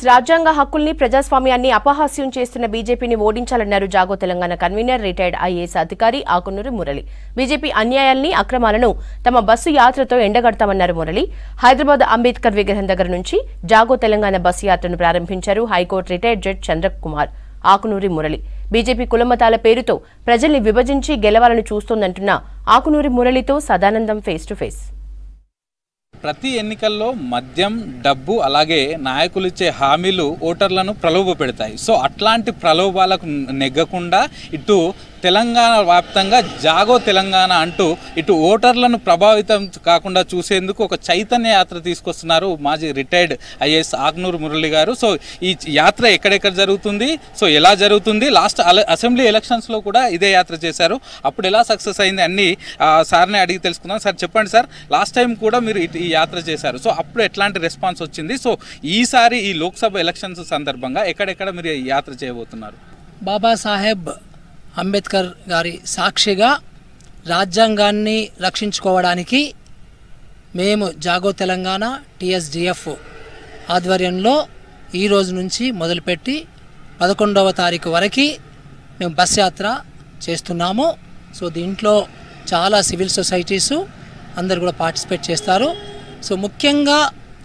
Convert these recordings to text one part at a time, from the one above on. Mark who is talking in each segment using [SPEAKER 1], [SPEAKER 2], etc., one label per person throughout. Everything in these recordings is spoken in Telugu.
[SPEAKER 1] రాజ్యాంగ హక్కుల్ని ప్రజాస్వామ్యాన్ని అపహాస్యం చేస్తున్న బీజేపీని ఓడించాలన్నారు Jago Telangana convenor retired IAS అధికారి ఆకునూరి మురళి బీజేపీ అన్యాయాల్ని అక్రమాలను తమ బస్సు యాత్రతో ఎండగడతామన్నారు మురళి హైదరాబాద్ అంబేద్కర్ విగ్రహం దగ్గర నుంచి జాగో తెలంగాణ బస్సు యాత్రను ప్రారంభించారు high court retired judge Chandrakumar Akunuri Murali BJP కులమతాల పేరుతో ప్రజల్ని విభజించి గెలవాలని చూస్తోందంటున్న ఆకునూరి మురళితో సదానందం ఫేస్ టు ఫేస్
[SPEAKER 2] ప్రతి ఎన్నికల్లో మద్యం డబ్బు అలాగే నాయకులు ఇచ్చే హామీలు ఓటర్లను ప్రలోభ పెడతాయి సో అట్లాంటి ప్రలోభాలకు నెగ్గకుండా ఇటు తెలంగాణ వ్యాప్తంగా జాగో తెలంగాణ అంటూ ఇటు ఓటర్లను ప్రభావితం కాకుండా చూసేందుకు ఒక చైతన్య యాత్ర తీసుకొస్తున్నారు మాజీ రిటైర్డ్ ఐఏఎస్ ఆగ్నూరు మురళి గారు సో ఈ యాత్ర ఎక్కడెక్కడ జరుగుతుంది సో ఎలా జరుగుతుంది లాస్ట్ అల- అసెంబ్లీ ఎలక్షన్స్లో కూడా ఇదే యాత్ర చేశారు అప్పుడు ఎలా సక్సెస్ అయింది అన్ని ఆ, సార్ని అడిగి తెలుసుకుందాం సార్ చెప్పండి సార్ లాస్ట్ టైం కూడా మీరు ఇటు- ఈ యాత్ర చేశారు సో అప్పుడు ఎట్లాంటి రెస్పాన్స్ వచ్చింది సో ఈసారి ఈ లోక్సభ ఎలక్షన్స్ సందర్భంగా ఎక్కడెక్కడ మీరు ఈ యాత్ర చేయబోతున్నారు
[SPEAKER 3] బాబాసాహెబ్ అంబేద్కర్ గారి సాక్షిగా రాజ్యాంగాన్ని రక్షించుకోవడానికి మేము జాగో తెలంగాణ టిఎస్డిఎఫ్ ఆధ్వర్యంలో ఈ రోజు నుంచి మొదలుపెట్టి పదకొండవ తారీఖు వరకు మేము బస్ యాత్ర చేస్తున్నాము సో దీంట్లో చాలా సివిల్ సొసైటీసు అందరు కూడా పార్టిసిపేట్ చేస్తారు సో ముఖ్యంగా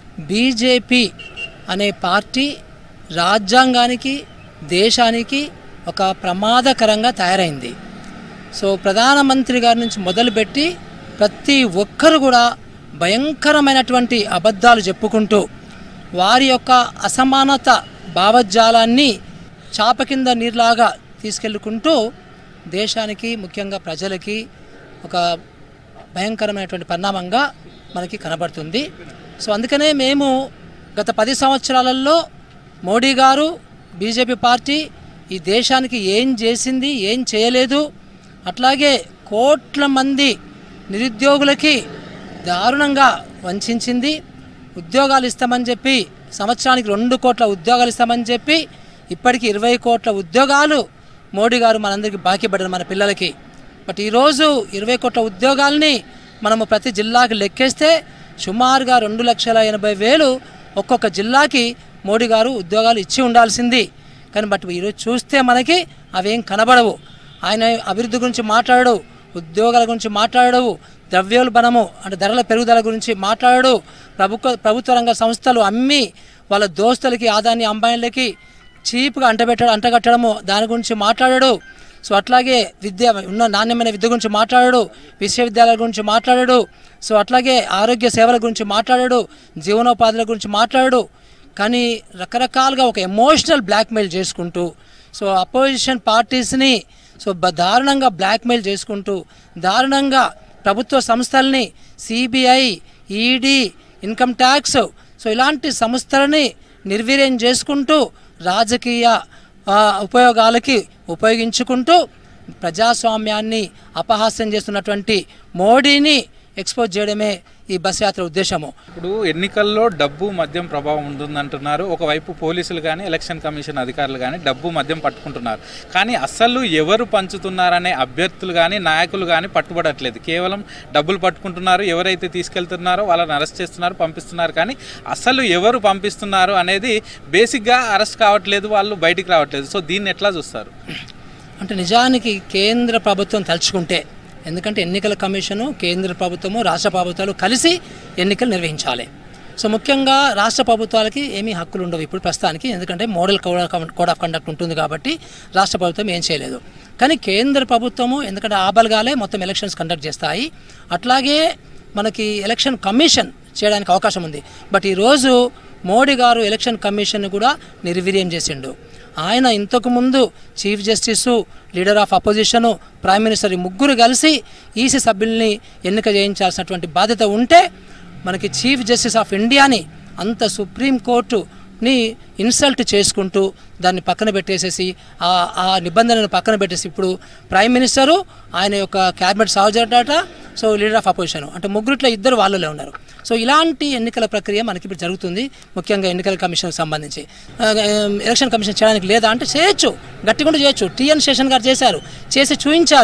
[SPEAKER 3] బీజేపీ అనే పార్టీ రాజ్యాంగానికి దేశానికి ఒక ప్రమాదకరంగా తయారైంది సో ప్రధానమంత్రి గారి నుంచి మొదలుపెట్టి ప్రతి ఒక్కరు కూడా భయంకరమైనటువంటి అబద్ధాలు చెప్పుకుంటూ వారి యొక్క అసమానత భావజాలాన్ని చాప కింద నీరులాగా తీసుకెళ్ళుకుంటూ దేశానికి ముఖ్యంగా ప్రజలకి ఒక భయంకరమైనటువంటి పరిణామంగా మనకి కనబడుతుంది సో అందుకనే మేము గత పది సంవత్సరాలలో మోడీ గారు బీజేపీ పార్టీ ఈ దేశానికి ఏం చేసింది ఏం చేయలేదు అట్లాగే కోట్ల మంది నిరుద్యోగులకి దారుణంగా వంచింది ఉద్యోగాలు ఇస్తామని చెప్పి సంవత్సరానికి రెండు కోట్ల ఉద్యోగాలు ఇస్తామని చెప్పి ఇప్పటికి ఇరవై కోట్ల ఉద్యోగాలు మోడీ గారు మనందరికీ బాకీ పడ్డారు మన పిల్లలకి బట్ ఈరోజు ఇరవై కోట్ల ఉద్యోగాల్ని మనము ప్రతి జిల్లాకి లెక్కేస్తే సుమారుగా రెండు లక్షల ఎనభై వేలు ఒక్కొక్క జిల్లాకి మోడీ గారు ఉద్యోగాలు ఇచ్చి ఉండాల్సింది కానీ బట్ ఈరోజు చూస్తే మనకి అవేం కనబడవు ఆయన అభివృద్ధి గురించి మాట్లాడడు ఉద్యోగాల గురించి మాట్లాడడు ద్రవ్యోల్బణము అంటే ధరల పెరుగుదల గురించి మాట్లాడడు ప్రభుత్వ ప్రభుత్వ రంగ సంస్థలు అమ్మి వాళ్ళ దోస్తులకి ఆదాని అంబానీలకి చీప్గా అంటబెట్టడం అంటగట్టడము దాని గురించి మాట్లాడడు సో అట్లాగే విద్య ఉన్న నాణ్యమైన విద్య గురించి మాట్లాడడు విశ్వవిద్యాలయాల గురించి మాట్లాడడు సో అట్లాగే ఆరోగ్య సేవల గురించి మాట్లాడడు జీవనోపాధుల గురించి మాట్లాడడు కానీ రకరకాలుగా ఒక ఎమోషనల్ బ్లాక్మెయిల్ చేసుకుంటూ సో అపోజిషన్ పార్టీస్ని సో బ- దారుణంగా బ్లాక్మెయిల్ చేసుకుంటూ దారుణంగా ప్రభుత్వ సంస్థల్ని CBI ED income tax so ఇలాంటి సంస్థలని నిర్వీర్యం చేసుకుంటూ రాజకీయ ఆ, ఉపయోగాలకి ఉపయోగించుకుంటూ ప్రజాస్వామ్యాన్ని అపహాస్యం చేస్తున్నటువంటి మోడీని ఎక్స్పోజ్ చేయడమే ఈ బస్ యాత్ర ఉద్దేశము
[SPEAKER 2] ఇప్పుడు ఎన్నికల్లో డబ్బు మద్యం ప్రభావం ఉంటుందంటున్నారు ఒకవైపు పోలీసులు కానీ ఎలక్షన్ కమిషన్ అధికారులు కానీ డబ్బు మద్యం పట్టుకుంటున్నారు కానీ అసలు ఎవరు పంచుతున్నారనే అభ్యర్థులు కానీ నాయకులు కానీ పట్టుబడట్లేదు కేవలం డబ్బులు పట్టుకుంటున్నారు ఎవరైతే తీసుకెళ్తున్నారో వాళ్ళని అరెస్ట్ చేస్తున్నారు పంపిస్తున్నారు కానీ అసలు ఎవరు పంపిస్తున్నారు అనేది బేసిక్గా అరెస్ట్ కావట్లేదు వాళ్ళు బయటికి రావట్లేదు సో దీన్ని ఎట్లా చూస్తారు
[SPEAKER 3] అంటే నిజానికి కేంద్ర ప్రభుత్వం తలుచుకుంటే ఎందుకంటే ఎన్నికల కమిషను కేంద్ర ప్రభుత్వము రాష్ట్ర ప్రభుత్వాలు కలిసి ఎన్నికలు నిర్వహించాలి సో ముఖ్యంగా రాష్ట్ర ప్రభుత్వాలకి ఏమీ హక్కులు ఉండవు ఇప్పుడు ప్రస్తుతానికి ఎందుకంటే model code of code of conduct ఉంటుంది కాబట్టి రాష్ట్ర ప్రభుత్వం ఏం చేయలేదు కానీ కేంద్ర ప్రభుత్వము ఎందుకంటే ఆ బలగాలే మొత్తం ఎలక్షన్స్ కండక్ట్ చేస్తాయి అట్లాగే మనకి ఎలక్షన్ కమిషన్ చేయడానికి అవకాశం ఉంది బట్ ఈరోజు మోడీ గారు ఎలక్షన్ కమిషన్ కూడా నిర్వీర్యం చేసిండు ఆయన ఇంతకుముందు chief justice leader of opposition prime minister ఈ ముగ్గురు కలిసి ఈసీ సభ్యుల్ని ఎన్నిక చేయించాల్సినటువంటి బాధ్యత ఉంటే మనకి చీఫ్ జస్టిస్ ఆఫ్ ఇండియాని అంత సుప్రీం కోర్టుని ఇన్సల్ట్ చేసుకుంటూ దాన్ని పక్కన పెట్టేసేసి ఆ ఆ నిబంధనను పక్కన పెట్టేసి ఇప్పుడు ప్రైమ్ మినిస్టరు ఆయన యొక్క క్యాబినెట్ సాల్వ్ సో లీడర్ ఆఫ్ అపోజిషన్ అంటే ముగ్గురిట్లో ఇద్దరు వాళ్ళలో ఉన్నారు సో ఇలాంటి ఎన్నికల ప్రక్రియ మనకి ఇప్పుడు జరుగుతుంది ముఖ్యంగా ఎన్నికల కమిషన్కి సంబంధించి ఆ, ఎలక్షన్ కమిషన్ చేయడానికి లేదా అంటే చేయొచ్చు గట్టిగా చేయొచ్చు టిఎన్ శేషన్ గారు చేశారు చేసి చూపించారు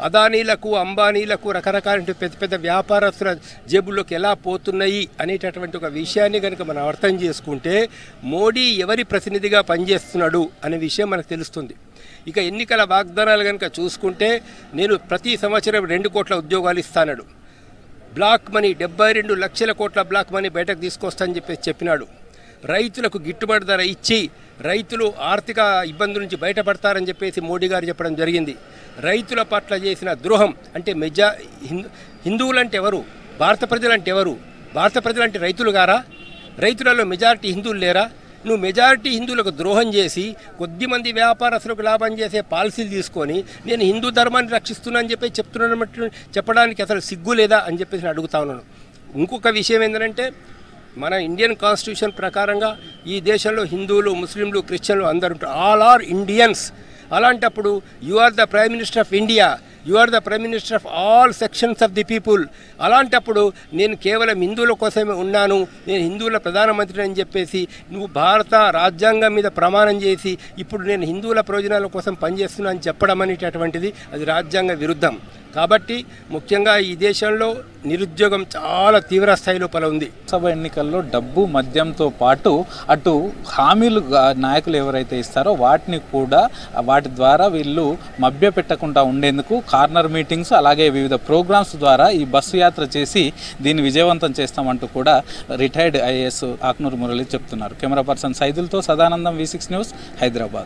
[SPEAKER 4] అదానీలకు అంబానీలకు రకరకాల పెద్ద పెద్ద వ్యాపారస్తుల జేబుల్లోకి ఎలా పోతున్నాయి అనేటటువంటి ఒక విషయాన్ని కనుక మనం అర్థం చేసుకుంటే మోడీ ఎవరి ప్రతినిధిగా పనిచేస్తున్నాడు అనే విషయం మనకు తెలుస్తుంది ఇక ఎన్నికల వాగ్దానాలు కనుక చూసుకుంటే నేను ప్రతి సంవత్సరం రెండు కోట్ల ఉద్యోగాలు ఇస్తానడు బ్లాక్ మనీ డెబ్బై రెండు లక్షల కోట్ల బ్లాక్ మనీ బయటకు తీసుకొస్తానని చెప్పేసి చెప్పినాడు రైతులకు గిట్టుబాటు ధర ఇచ్చి రైతులు ఆర్థిక ఇబ్బందుల నుంచి బయటపడతారని చెప్పేసి మోడీ గారు చెప్పడం జరిగింది రైతుల పట్ల చేసిన ద్రోహం అంటే మెజా హిందూ హిందువులంటే ఎవరు భారత ప్రజలంటే ఎవరు భారత ప్రజలంటే రైతులు గారా రైతులలో మెజారిటీ హిందువులు లేరా నువ్వు మెజారిటీ హిందువులకు ద్రోహం చేసి కొద్దిమంది వ్యాపారస్తులకు లాభం చేసే పాలసీలు తీసుకొని నేను హిందూ ధర్మాన్ని రక్షిస్తున్నా అని చెప్పి చెప్తున్నట్టు చెప్పడానికి అసలు సిగ్గు లేదా అని చెప్పేసి నేను అడుగుతా ఉన్నాను ఇంకొక విషయం ఏంటంటే మన ఇండియన్ కాన్స్టిట్యూషన్ ప్రకారంగా ఈ దేశంలో హిందువులు ముస్లింలు క్రిస్టియన్లు అందరు ఉంటారు ఆల్ ఆర్ ఇండియన్స్ అలాంటప్పుడు you are the prime minister of India you are the prime minister of all sections of the people అలాంటప్పుడు నేను కేవలం హిందువుల కోసమే ఉన్నాను నేను హిందువుల ప్రధానమంత్రి అని చెప్పేసి నువ్వు భారత రాజ్యాంగం మీద ప్రమాణం చేసి ఇప్పుడు నేను హిందువుల ప్రయోజనాల కోసం పనిచేస్తున్నా అని చెప్పడం అనేటటువంటిది అది రాజ్యాంగ విరుద్ధం కాబట్టి ముఖ్యంగా ఈ దేశంలో నిరుద్యోగం చాలా తీవ్ర స్థాయిలో పల ఉంది
[SPEAKER 2] సభ ఎన్నికల్లో డబ్బు మద్యంతో పాటు అటు హామీలు గా- నాయకులు ఎవరైతే ఇస్తారో వాటిని కూడా వాటి ద్వారా వీళ్ళు మభ్య పెట్టకుండా ఉండేందుకు కార్నర్ మీటింగ్స్ అలాగే వివిధ ప్రోగ్రామ్స్ ద్వారా ఈ బస్సు యాత్ర చేసి దీన్ని విజయవంతం చేస్తామంటూ కూడా రిటైర్డ్ ఐఏఎస్ ఆక్నూరు మురళి చెప్తున్నారు కెమెరా పర్సన్ సైదులతో Sadanandam V six news Hyderabad